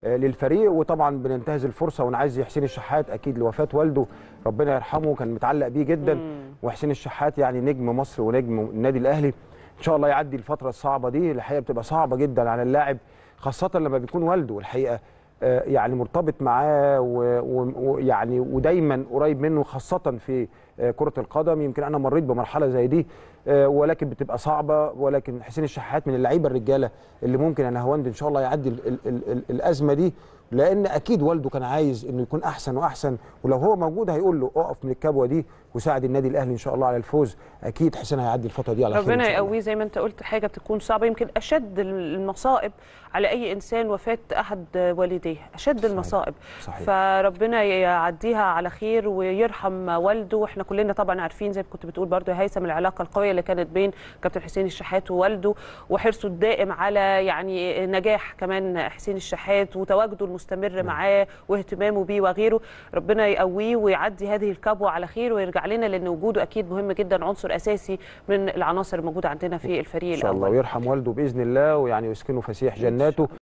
آه، للفريق وطبعا بننتهز الفرصه ونعزي حسين الشحات اكيد لوفاه والده ربنا يرحمه كان متعلق بيه جدا وحسين الشحات يعني نجم مصر ونجم النادي الاهلي ان شاء الله يعدي الفتره الصعبه دي الحقيقه بتبقى صعبه جدا على اللاعب خاصه لما بيكون والده الحقيقه آه، يعني مرتبط معاه و- و- ويعني ودايما قريب منه خاصه في آه، كره القدم يمكن انا مريت بمرحله زي دي آه، ولكن بتبقى صعبه ولكن حسين الشحات من اللعيبه الرجاله اللي ممكن انا هوند ان شاء الله يعدي ال ال ال ال الازمه دي لان اكيد والده كان عايز انه يكون احسن واحسن ولو هو موجود هيقول له اقف من الكبوه دي وساعد النادي الاهلي ان شاء الله على الفوز اكيد حسين هيعدي الفتره دي على خير إن ربنا شاء الله. يقويه زي ما انت قلت حاجه بتكون صعبه يمكن اشد المصائب على اي انسان وفاه احد والديه اشد صحيح. المصائب صحيح. فربنا يعديها على خير ويرحم والده واحنا كلنا طبعا عارفين زي ما كنت بتقول برضو يا هيثم العلاقه القويه اللي كانت بين كابتن حسين الشحات ووالده وحرصه الدائم على يعني نجاح كمان حسين الشحات وتواجده المستمر معاه واهتمامه بيه وغيره ربنا يقويه ويعدي هذه الكبوه على خير ويرجع لنا لان وجوده اكيد مهم جدا عنصر اساسي من العناصر الموجوده عندنا في الفريق ان شاء الله الاول ويرحم والده باذن الله ويعني يسكنه فسيح جناته